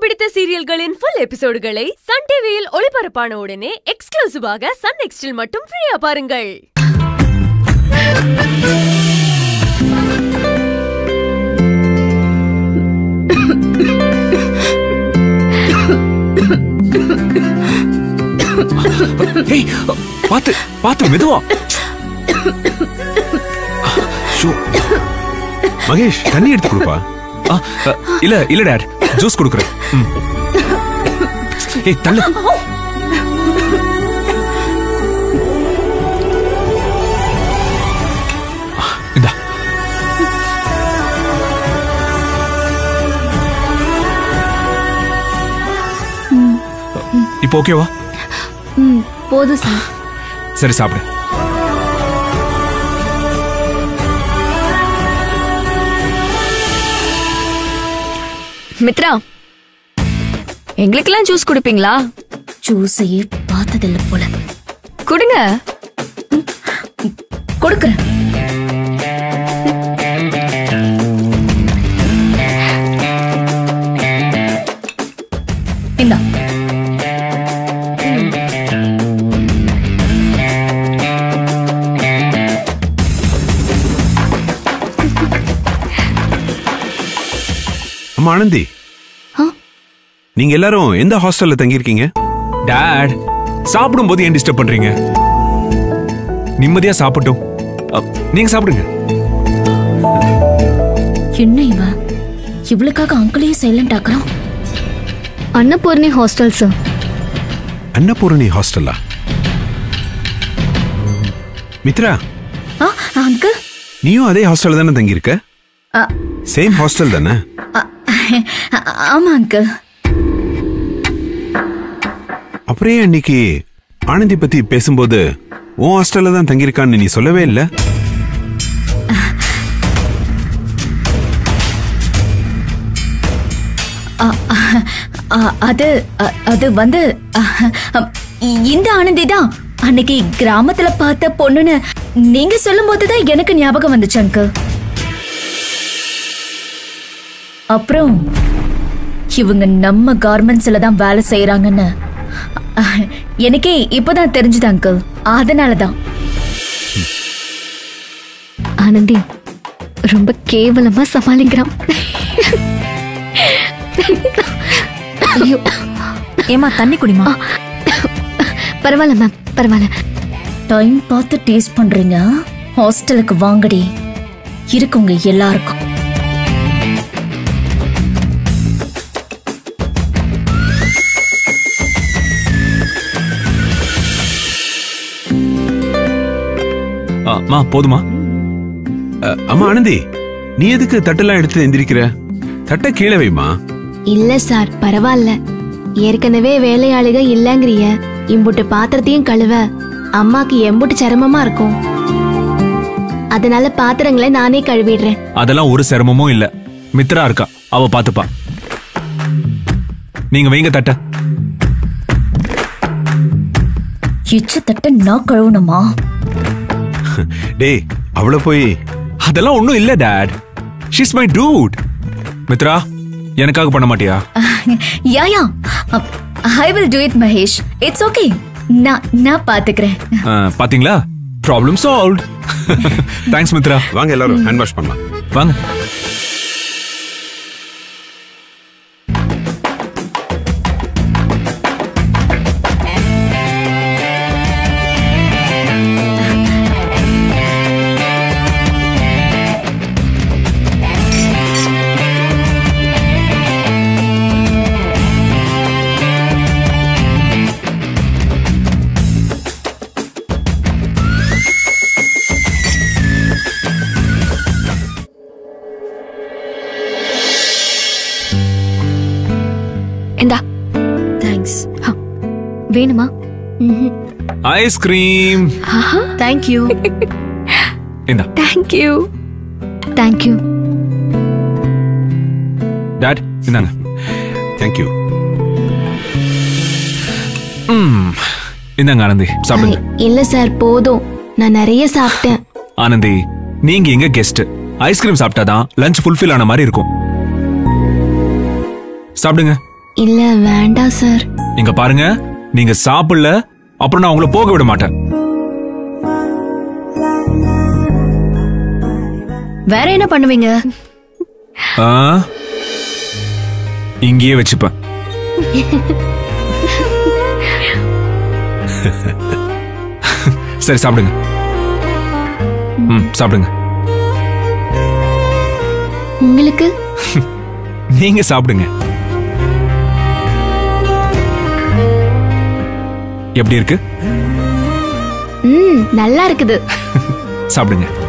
பிடித்த சீரியல்களின் full எபிசோடுகளை Sun டிவியில் ஒளிபரப்பான உடனே எக்ஸ்க்ளூசிவாக சன் நெக்ஸ்டில் மட்டும் ஃப்ரீயா பாருங்கள் ஏய் பாத்து பாத்து மெதுவா ஷோ. மகேஷ் தண்ணி எடுத்து கொடுப்பா ஆ, அ, இல்ல இல்ல டாட் ஜூஸ் கொடுக்குறேன் ம். ஏய் தள்ளு ஆ, இந்தா இப்போ ஓகேவா ம் போதும் சார் சரி சாப்பிடு மித்ரா எங்களுக்கெல்லாம் ஜூஸ் குடிப்பீங்களா ஜூஸையே பார்த்ததில்ல போல குடுங்க கொடுக்குறேன் இந்தா அம்மா ஆனந்தி ஆ? நீங்க எல்லாரும் எந்த ஹாஸ்டல்ல தங்கியிருக்கீங்க டாட் சாப்பிடும்போது ஏன் டிஸ்டர்ப் பண்றீங்க நிம்மதியா சாப்பிட்டோம் அ, நீங்க சாப்பிடுங்க என்ன இவன் இவளுக்காக அங்கிளையே சைலண்ட் ஆக்குறான் அன்னபூர்ணி ஹாஸ்டல் சார் அன்னபூரணி ஹாஸ்டல்லா மித்ரா ஆ அங்கிள் நீயும் அதே ஹாஸ்டல்ல தானே தங்கியிருக்க சேம் ஹாஸ்டல் தானே ஆமா அங்கிள் அப்புறம் ஏன் அன்னைக்கு ஆனந்தி பத்தி பேசும்போது உன் ஹாஸ்டல்ல தான் தங்கியிருக்கான்னு நீ சொல்லவே இல்ல ஆ, அது அ- அது வந்து அ, அம், இந்த ஆனந்தி தான் அன்னைக்கு கிராமத்துல பார்த்த பொண்ணுன்னு நீங்க சொல்லும் போதுதான் எனக்கு ஞாபகம் வந்துச்சு அங்கிள் அப்புறம் இவங்க நம்ம கார்மெண்ட்ஸ்ல தான் வேலை செய்யறாங்கன்னு அ, எனக்கே இப்பதான் தெரிஞ்சுது அங்கிள் அதனாலதான் ஆனந்தி ரொம்ப கேவலமா சமாளிக்கிறான் ஐயோ ஏமா தண்ணி குடிமா பரவாயில்ல மேம் பரவாயில்ல டைம் பார்த்து டேஸ்ட் பண்றீங்க ஹாஸ்டலுக்கு வாங்கடி இருக்குங்க எல்லாருக்கும் ஆ, மா போதுமா அ, அம்மா ஆனந்தி நீ எதுக்கு தட்டெல்லாம் எடுத்து எந்திரிக்கிற தட்டை கீழே வைமா இல்ல சார் பரவாயில்ல ஏற்கனவே வேலையாளுக இல்லங்கிறிய இம்புட்டு பாத்திரத்தையும் கழுவ அம்மாக்கு எம்புட்டு சிரமமா இருக்கும் அதனால பாத்திரங்களை நானே கழுவிடுறேன் அதெல்லாம் ஒரு சிரமமும் இல்ல மித்ரா இருக்கா அவ பாத்துப்பா நீங்க வைங்க தட்ட இச்ச தட்ட நான் கழுவணுமா டேய் அவள போய் அதெல்லாம் ஒண்ணும் இல்ல dad she's my dude Mithra எனக்காக பண்ண மாட்டியா yeah yeah I will do it Mahesh it's okay நான் நான் பாத்துக்கிறேன் ஆ, பாத்தீங்களா ப்ராப்ளம் சால்வ் தேங்க்ஸ் மித்ரா வாங்க எல்லாரும் ஹேண்ட் வாஷ் பண்ணலாம் வாங்க இந்தா தேங்க்ஸ் வேணுமா ஐஸ்கிரீம் தேங்க்யூ இந்தா தேங்க்யூ தேங்க்யூ டாட் இந்தாங்க தேங்க்யூ ம் இந்தாங்க ஆனந்தி சாப்பிடுங்க இல்ல சார் போதும் நான் நிறைய சாப்பிட்டேன் ஆனந்தி நீங்க எங்க கெஸ்ட் ஐஸ்கிரீம் சாப்பிட்டாதான் லஞ்ச் ஃபுல்ஃபில் ஆன மாதிரி இருக்கும் சாப்பிடுங்க இல்ல வேண்டாம் சார் இங்க பாருங்க நீங்க சாப்பிடல அப்புறம் நான் உங்களை போக விட மாட்டேன் வேற என்ன பண்ணுவீங்க ஆ? இங்கேயே வச்சுப்பேன் சரி சாப்பிடுங்க ம் சாப்பிடுங்க உங்களுக்கு நீங்க சாப்பிடுங்க எப்படி இருக்கு ம் நல்லா இருக்குது சாப்பிடுங்க